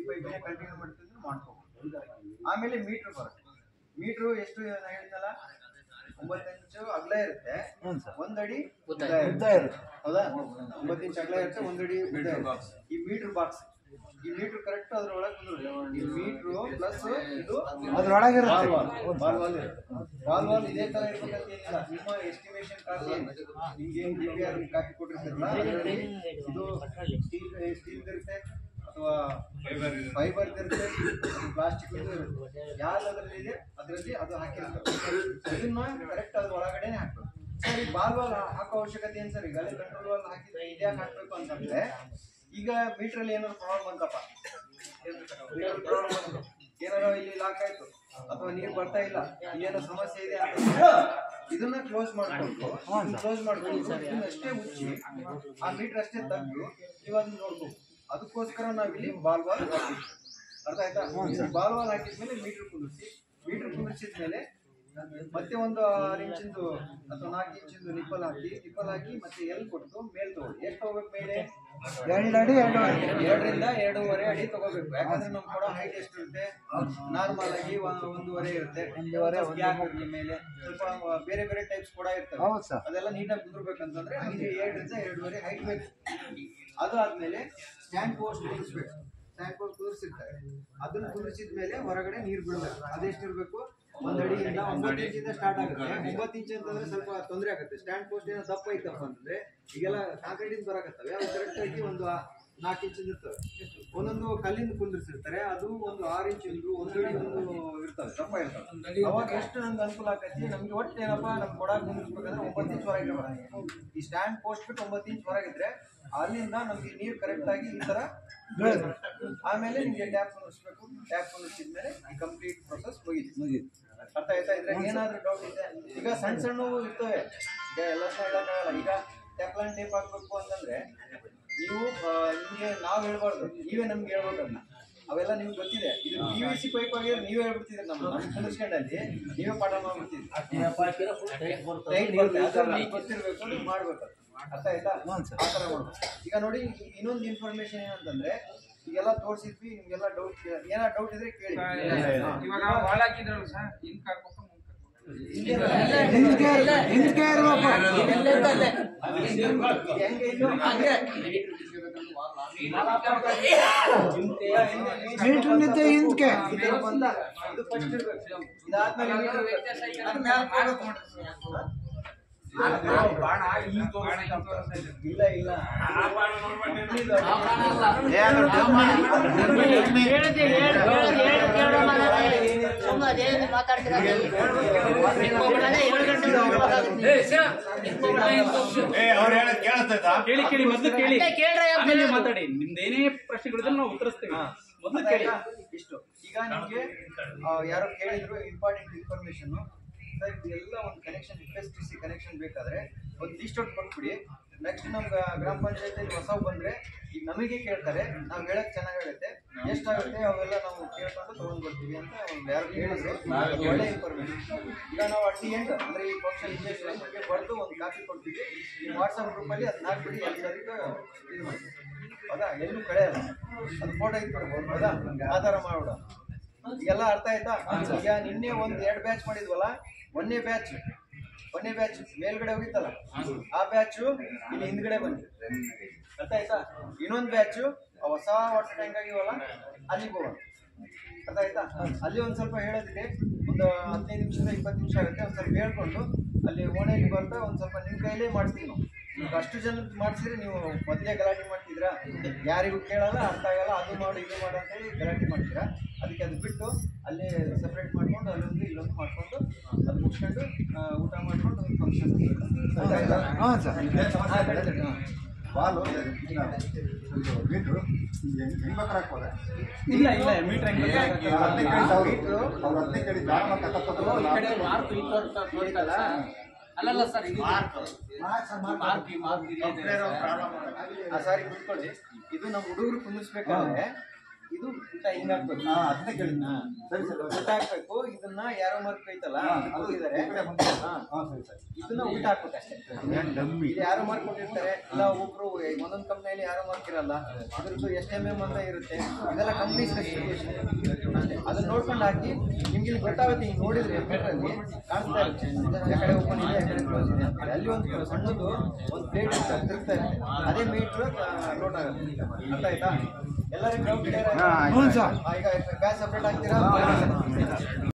ಪೈಪನ್ನೇ continue ಮಾಡ್ತಿದ್ರೆ ಮಾಡ್ಕೋಬಹುದು ಆಮೇಲೆ ಮೀಟ್ರ್ ಬರುತ್ತೆ ಮೀಟ್ರು ಎಷ್ಟು ನಾ ಹೇಳಿದ್ನಲ್ಲ ಒಂಬತ್ತು ಇಂಚು ಅಗಲ ಇರುತ್ತೆ ಹ್ಞೂ ಸರ್ ಒಂದಡಿ ಉದ್ದ ಉದ್ದ ಇರುತ್ತೆ. ಇರುತ್ತೆ ಹೌದಾ ಒಂಬತ್ತು ಇಂಚ್ ಅಗಲ ಇರುತ್ತೆ ಒಂದಡಿ ಉದ್ದ ಇರುತ್ತೆ. ಈ ಮೀಟರ್ ಬಾಕ್ಸ್ ಈ ಮೀಟರ್ ಕರೆಕ್ಟ್ ಅದ್ರೊಳಗೆ ಕುಂದ್ರುತ್ತೆ. ಈ ಮೀಟ್ರು ಪ್ಲಸ್ ಇದು ಅದ್ರೊಳಗಿರುತ್ತೆ. ಬಾಲ್ ವಾಲ್ ಇರುತ್ತೆ ಬಾಲ್ ವಾಲ್ ಇದೇ ತರ ಇರ್ಬೇಕಂತ ಏನಿಲ್ಲ ನಿಮ್ಮ ಎಸ್ಟಿಮೇಶನ್ ಕಾಪಿ ನಿಮ್ಗೆ ಏನ್ ಡಿ ಪಿ ಆರ್ ಕಾಪಿ ಕೊಟ್ಟಿರ್ತಾರಲ್ಲ ಅದ್ರಲ್ಲಿ ಇದು ಸ್ಟೀಲ್ ಸ್ಟೀಲ್ ಇರುತ್ತೆ ಅಥವಾ ಫೈಬರ್ ಇರುತ್ತೆ ಪ್ಲಾಸ್ಟಿಕ್ ಇರುತ್ತೆ ಯಾವ್ದ್ರಲ್ಲಿ ಇದೆ ಅದರಲ್ಲಿ ಅದು ಹಾಕಿರ್ತಾರೆ ಇದನ್ನ ಕರೆಕ್ಟ್ ಅದ್ರ ಒಳಗಡೆನೆ ಹಾಕ್ಬೇಕು ಸರ್ ಈ ಬಾಲ್ ವಾಲ್ ಹಾಕೋ ಅವಶ್ಯಕತೆ ಏನ್ ಸರ್ ಈಗ ಕಂಟ್ರೋಲ್ ವಾಲ್ ಹಾಕಿದ್ರೆ ಇದ್ಯಾಕೆ ಹಾಕ್ಬೇಕು ಅಂತಂದ್ರೆ ಈಗ ಮೀಟರ್ ಅಲ್ಲಿ ಏನಾದ್ರು ಪ್ರಾಬ್ಲಮ್ ಬಂತಪ್ಪ ಪ್ರಾಬ್ಲಮ್ ಬಂತು ಏನಾರ ಇಲ್ಲಿ ಲಾಕ್ ಆಯ್ತು ಅಥವಾ ನೀರು ಬರ್ತಾ ಇಲ್ಲ ಇಲ್ಲೇನೋ ಸಮಸ್ಯೆ ಇದೆ ಅಂತ ಇದನ್ನ ಕ್ಲೋಸ್ ಮಾಡ್ಕೊಂಡು ಕ್ಲೋಸ್ ಮಾಡ್ಕೊಂಡು ಇದನ್ನ ಅಷ್ಟೇ ಮುಚ್ಚಿ ಆ ಮೀಟರ್ ಅಷ್ಟೇ ತೆಗೆದು ನೀವು ಅದನ್ನ ನೋಡ್ಬೇಕು ಅದಕ್ಕೋಸ್ಕರ ನಾವಿಲ್ಲಿ ಬಾಲ್ ವಾಲ್ ಹಾಕಿದ್ವಿ ಅರ್ಥ ಆಯ್ತಾ ಬಾಲ್ ವಾಲ್ ಹಾಕಿದ್ಮೇಲೆ ಮೀಟರ್ ಕುಂದಿರ್ಸಿ ಮೀಟರ್ ಕುಂದಿರ್ಸಿದ್ಮೇಲೆ ಮತ್ತೆ ಒಂದು ಆರು ಇಂಚಿಂದು ಅಥವಾ ನಾಲ್ಕು ಇಂಚಿಂದು ನಿಪ್ಪಲ್ ಹಾಕಿ ನಿಪ್ಪಲ್ ಹಾಕಿ ಮತ್ತೆ ಎಲ್ ಕೊಟ್ಟು ಮೇಲ್ ತಗೊಳ್ಳಿ ಎಷ್ಟು ತಗೋಬೇಕು ಮೇಲೆ ಎರಡು ಅಡಿ ಎರಡೂವರೆ ಎರಡರಿಂದ ಎರಡೂವರೆ ಅಡಿ ತಗೋಬೇಕು ಯಾಕಂದ್ರೆ ನಮ್ ಕೊಡೋ ಹೈಟ್ ಎಷ್ಟು ಇರುತ್ತೆ ನಾರ್ಮಲ್ ಆಗಿ ಒಂದು ಒಂದೂವರೆ ಇರುತ್ತೆ ಒಂದೂವರೆ, ಸ್ವಲ್ಪ gap ಇರುತ್ತೆ ಮೇಲೆ ಸ್ವಲ್ಪ ಬೇರೆ ಬೇರೆ ಟೈಪ್ಸ್ ಕೂಡ ಇರ್ತವೆ ಹೌದು ಸರ್ ಅದೆಲ್ಲ ನೀಟಾಗಿ ಕುದುರ್ಬೇಕಂತಂದ್ರೆ ನಮಗೆ ಎರಡರಿಂದ ಎರಡೂವರೆ ಹೈಟ್ ಬೇಕು ಅದು ಆದ್ಮೇಲೆ ಸ್ಟ್ಯಾಂಡ್ ಪೋಸ್ಟ್ ಕುದಿಸ್ಬೇಕು ಸ್ಟ್ಯಾಂಡ್ ಪೋಸ್ಟ್ ಕುದಿರ್ಸಿರ್ತಾರೆ ಅದನ್ನ ಕುದಿಸಿದ ಮೇಲೆ ಹೊರಗಡೆ ನೀರು ಬಿಡ್ಬೇಕು ಅದೆಷ್ಟು ಇರಬೇಕು ಒಂದ್ ಅಡಿಯಿಂದ ಒಂಬತ್ತು ಇಂಚಿಂದ ಸ್ಟಾರ್ಟ್ ಆಗುತ್ತೆ ಒಂಬತ್ತು ಇಂಚ್ ಅಂತಂದ್ರೆ ಸ್ವಲ್ಪ ತೊಂದರೆ ಆಗುತ್ತೆ ಸ್ಟ್ಯಾಂಡ್ ಪೋಸ್ಟ್ ಏನೋ ದಪ್ಪ ಐತಪ್ಪ ಅಂತಂದ್ರೆ ಈಗೆಲ್ಲ ಕಾಂಕ್ರೀಟಿಂದ ಬರಾಕತ್ತವೆ ಅವು ಕರೆಕ್ಟ್ ಆಗಿ ಒಂದು ಆ- ನಾಲ್ಕು ಇಂಚಿಂದ ಇರ್ತವೆ ಒಂದೊಂದು ಕಲ್ಲಿಂದ ಕುಂದಿರ್ಸಿರ್ತಾರೆ ಅದು ಒಂದು ಆರು ಇಂಚಿಂದು ಒಂದು ಅಡಿ ಒಂದು ಇರ್ತವೆ ದಪ್ಪ ಇರ್ತವೆ ಅವಾಗ ಎಷ್ಟು ನಮ್ಗೆ ಅನುಕೂಲ ಆಕತಿ ನಮ್ಗೆ ಒಟ್ಟು ಏನಪ್ಪ ನಮ್ ಕೊಡಾಕ್ ಕುಂದಿರ್ಸ್ಬೇಕಂದ್ರೆ ಒಂಬತ್ತು ಇಂಚ್ ಹೊರಗೆ ಬರಂಗಿಲ್ಲ. ಈ ಸ್ಟ್ಯಾಂಡ್ ಪೋಸ್ಟ್ ಬಿಟ್ಟು ಒಂಬತ್ತು ಇಂಚ್ ಹೊರಗಿದ್ರೆ ಅಲ್ಲಿಂದ ನಮ್ಗೆ ನೀರು ಕರೆಕ್ಟ್ ಆಗಿ ಈ ತರ ಬೀಳುತ್ತೆ. ಆಮೇಲೆ ನಿಮ್ಗೆ ಟ್ಯಾಪ್ ಕುಂದಿರ್ಸ್ಬೇಕು ಟ್ಯಾಪ್ ಕುಂದಿರ್ಸಿದ್ಮೇಲೆ ಈ ಕಂಪ್ಲೀಟ್ ಪ್ರೊಸೆಸ್ ಮುಗೀತು ಮುಗೀತು ಅರ್ಥ ಆಯ್ತಾ ಇದ್ರಾಗ ಏನಾದ್ರೂ ಡೌಟ್ ಇದೆ ಈಗ ಸಣ್ಣ ಸಣ್ಣ ಇರ್ತವೆ ಈಗ ಎಲ್ಲ ಹೇಳಕ್ಕಾಗಲ್ಲ ಈಗ ಟೆಫ್ಲಾನ್ ಟೇಪ್ ಹಾಕ್ಬೇಕು ಅಂತಂದ್ರೆ ನೀವು ಆ, ನಿಮ್ಗೆ ನಾವ್ ಹೇಳ್ಬಾರ್ದು ನೀವೇ ನಮ್ಗೆ ಹೇಳ್ಬೇಕು ಅದನ್ನ ಅವೆಲ್ಲ ನಿಮ್ಗೆ ಗೊತ್ತಿದೆ ಇದು ಪಿ ವಿ ಸಿ ಪೈಪ್ ಆಗಿದ್ರೆ ನೀವೇ ಹೇಳ್ಬಿಡ್ತಿದ್ರಿ ನಮ್ಮ ನಮ್ಮ ಕುಂದಿರ್ಸ್ಕೊಂಡಲ್ಲಿ ನೀವೇ ಪಾಠ ಮಾಡ್ಬಿಡ್ತಿದ್ರಿ ಟೈಟ್ ಬರುತ್ತೆ ಅದು ನಿಮ್ಗೆ ಗೊತ್ತಿರ್ಬೇಕು ನೀವು ಮಾಡ್ಬೇಕು ಅದು. ಅರ್ಥ ಆಯ್ತಾ ಆ ಥರ ಮಾಡ್ಬೇಕು ಈಗ ನೋಡಿ ಇನ್ನೊಂದು ಇನ್ಫಾರ್ಮೇಶನ್ ಏನಂತಂದ್ರೆ ಈಗೆಲ್ಲ ತೋರಿಸಿದ್ವಿ ನಿಮ್ಗೆಲ್ಲ ಡೌಟ್ ಏನಾರ ಡೌಟ್ ಇದ್ರೆ ಕೇಳಿ ಇವಾಗ ವಾಲ್ ಹಾಕಿದ್ರಲ್ಲ ಸರ್ ಹಿಂಗ್ ಹಾಕ್ಬೇಕು ಮುಂದ್ ಹಿಂದ್ಗೆ ಹಿಂದ್ಗೆ ಇರ್ಬೇಕು ಹೆಂಗೆ ಇದು? ಮೀಟರ್ ನಿಂತ ಹಿಂದ್ಗೆ ಇದು ಬಂದ, ಇದು first ಇರ್ಬೇಕು. ಇದಾದ್ಮೇಲೆ meter ಇರ್ಬೇಕು. ಅದ್ ಮ್ಯಾಲ್ ಹೋಗ್ಬೇಕು. ಬಾಣ ಹಿಂಗ್ ತೋರಿಸ್ತಾ ಇದೆ. ಇಲ್ಲ ಇಲ್ಲ ಕೇಳಿ ಕೇಳಿ ಮೊದಲು ಕೇಳಿ ಆಮೇಲೆ ನೀವು ಮಾತಾಡಿ ನಿಮ್ದು ಏನೇ ಪ್ರಶ್ನೆಗಳಿದ್ರೆ ನಾವು ಉತ್ತರಿಸ್ತೀವಿ ಮೊದಲು ಕೇಳಿ ಇಷ್ಟು ಈಗ ನಿಮ್ಗೆ ಆ, ಯಾರೋ ಕೇಳಿದ್ರು ಇಂಪಾರ್ಟೆಂಟ್ ಇನ್ಫಾರ್ಮೇಶನ್ ಸರ್ ಇದೆಲ್ಲ ಒಂದು connection S T C connection ಬೇಕಾದ್ರೆ ಒಂದು ಲೀಸ್ಟ್ ಔಟ್ ಕೊಟ್ಬಿಡಿ ನೆಕ್ಸ್ಟ್ ನಮ್ಗೆ ಗ್ರಾಮ ಪಂಚಾಯತಿಯಲ್ಲಿ ಹೊಸವು ಬಂದ್ರೆ ಈಗ ನಮಗೆ ಕೇಳ್ತಾರೆ ನಾವು ಹೇಳಕ್ ಚೆನ್ನಾಗಾಗುತ್ತೆ ಎಷ್ಟಾಗುತ್ತೆ ಅವೆಲ್ಲ ನಾವು ಕೇಳ್ಕೊಂಡು ತಗೊಂಡ್ ಬರ್ತೀವಿ ಅಂತ ಒಂದು ಯಾರು ಹೇಳಿದ್ರು ಅದು ಒಳ್ಳೆ ಇನ್ಫಾರ್ಮೇಶನ್ ಈಗ ನಾವು ಅಟ್ ದಿ ಎಂಡ್ ಅಂದ್ರೆ ಈ ಫಂಕ್ಷನ್ ನಿಮಗೆ ಬರೆದು ಒಂದು ಕಾಪಿ ಕೊಡ್ತೀವಿ ಈ ವಾಟ್ಸಪ್ ಗ್ರೂಪಲ್ಲಿ ಅದನ್ನ ಹಾಕ್ಬಿಡಿ ಎಲ್ಲರಿಗೂ ಇದು ಮಾಡಿ ಹೌದಾ ಎಲ್ಲೂ ಕಳೆಯಲ್ಲ ಅದು ಫೋಟೋ ಇಟ್ಬಿಡ್ಬೋದು ಹೌದಾ ಆ ಥರ ಮಾಡ್ಬಿಡ ಈಗೆಲ್ಲ ಅರ್ಥ ಆಯ್ತಾ ಈಗ ನಿನ್ನೆ ಒಂದ್ ಎರಡ್ ಬ್ಯಾಚ್ ಮಾಡಿದ್ವಲ್ಲ ಒಂದೇ ಬ್ಯಾಚ್ ಒಂದೇ ಬ್ಯಾಚ್ ಮೇಲ್ಗಡೆ ಹೋಗಿತ್ತಲ್ಲ ಆ ಬ್ಯಾಚ್ ಇಲ್ಲಿ ಹಿಂದ್ಗಡೆ ಬನ್ನಿ ಅರ್ಥ ಆಯ್ತಾ ಇನ್ನೊಂದ್ ಬ್ಯಾಚ್ ಹೊಸ ವಾಟರ್ ಟ್ಯಾಂಕ್ ಆಗಿವಲ್ಲ ಅಲ್ಲಿಗೆ ಹೋಗೋಣ ಅರ್ಥ ಆಯ್ತಾ ಅಲ್ಲಿ ಒಂದ್ ಸ್ವಲ್ಪ ಹೇಳೋದಿದೆ ಒಂದು ಹದಿನೈದು ನಿಮಿಷದಿಂದ ಇಪ್ಪತ್ತು ನಿಮಿಷ ಆಗುತ್ತೆ ಒಂದ್ ಸ್ವಲ್ಪ ಹೇಳ್ಕೊಂಡು ಅಲ್ಲಿ ಓಣೆಯಲ್ಲಿ ಬರ್ತಾ ಒಂದ್ ಸ್ವಲ್ಪ ನಿಮ್ ಕೈಲೇ ಮಾಡ್ತೀವಿ ನಾವು ಈಗ ಅಷ್ಟು ಜನ ಮಾಡಿಸಿದ್ರೆ ನೀವು ಮೊದಲೇ ಗಲಾಟೆ ಮಾಡ್ತಿದ್ರಾ ಯಾರಿಗೂ ಕೇಳಲ್ಲ ಅರ್ಥ ಆಗಲ್ಲ ಅದು ಮಾಡು ಇದು ಮಾಡು ಅಂತೇಳಿ ಗಲಾಟೆ ಮಾಡ್ತೀರಾ ಅದಕ್ಕೆ ಅದು ಬಿಟ್ಟು ಅಲ್ಲೇ ಸಪ್ರೇಟ್ ಮಾಡ್ಕೊಂಡು ಅಲ್ಲೊಂದು ಇಲ್ಲೊಂದು ಮಾಡ್ಕೊಂಡು ಅದು ಮುಗಿಸ್ಕೊಂಡು ಆ, ಊಟ ಮಾಡ್ಕೊಂಡು ಫಂಕ್ಷನ್ ಹಾಂ ಸರ್ ಬಾಲು ಮೀಟ್ರು ಹೆಂಗ್ ಹಾಕ್ಬೋದೆ ಇಲ್ಲ ಇಲ್ಲ ಮೀಟರ್ ಅವ್ರು ಹತ್ತನೇ ಕೇಳಿ ಅವ್ರು ಅವ್ರು ಹತ್ತನೇ ಕೇಳಿ ಬೇಡ ಮತ್ತೆ ಹತ್ತತ್ತು ಅಲ್ಲಲ್ಲ ಸರ್ ಇದು ಆ ಸಾರಿ ಬಿಟ್ಕೊಳ್ಳಿ ಇದು ನಮ್ಮ ಹುಡುಗರು ಕುಂದಿಸ್ಬೇಕಾದ್ರೆ ಇದು ಅಂತ ಹಿಂಗ್ ಹಾಕ್ಬೇಕು ಹಾ ಅದನ್ನೇ ಕೇಳಿದ್ನ ಸರಿ ಸರಿ ಉಲ್ಟಾ ಹಾಕ್ಬೇಕು ಇದನ್ನ ಯಾರೋ ಮಾರ್ಕ್ ಐತಲ್ಲ ಅದು ಕೊಟ್ಟಿದ್ದಾರೆ ಹಾ. ಹಾ ಸರಿ ಸರಿ ಇದನ್ನ ಉಲ್ಟಾ ಹಾಕ್ಬೇಕು ಅಷ್ಟೇ ಇದು ಯಾರೋ ಮಾರ್ಕ್ ಕೊಟ್ಟಿರ್ತಾರೆ ಇಲ್ಲ ಒಬ್ರು ಒಂದೊಂದ್ ಕಂಪ್ನಿಯಲ್ಲಿ ಯಾರೋ ಮಾರ್ಕ್ ಇರಲ್ಲ ಅದ್ರದ್ದು ಎಸ್ ಎಂ ಎಂ ಅಂತ ಇರುತ್ತೆ ಇದೆಲ್ಲ ಕಂಪ್ನಿ ಸ್ಪೆಸಿಫಿಕೇಶನ್ ಅದನ್ನ ನೋಡ್ಕೊಂಡು ಹಾಕಿ ನಿಮ್ಗೆ ಇಲ್ಲಿ ಗೊತ್ತಾಗುತ್ತೆ ಹಿಂಗ್ ನೋಡಿದ್ರೆ ಮೀಟ್ರಲ್ಲಿ ಕಾಣಿಸ್ತಾ ಇರುತ್ತೆ ಯಾಕಡೆ ಓಪನ್ ಇದೆ ಯಾಕಡೆ ಕ್ಲೋಸ್ ಇದೆ ಅಂತ. ಅಲ್ಲಿ ಒಂದು ಸಣ್ಣದು ಒಂದು ಪ್ಲೇಟ್ ತಿರುಗ್ತಾ ಇರುತ್ತೆ ಅದೇ ಮೀಟ್ರ್ ಲೋಡ್ ಆಗುತ್ತೆ ಅರ್ಥ ಆಯ್ತಾ ಎಲ್ಲರಿಗೂ ಡೌಟ್ ಕ್ಲಿಯರ್ ಹ್ಞೂ ಸರ್ ಈಗ ಬ್ಯಾಸ್ ಸಪ್ರೇಟ್ ಆಗ್ತೀರಾ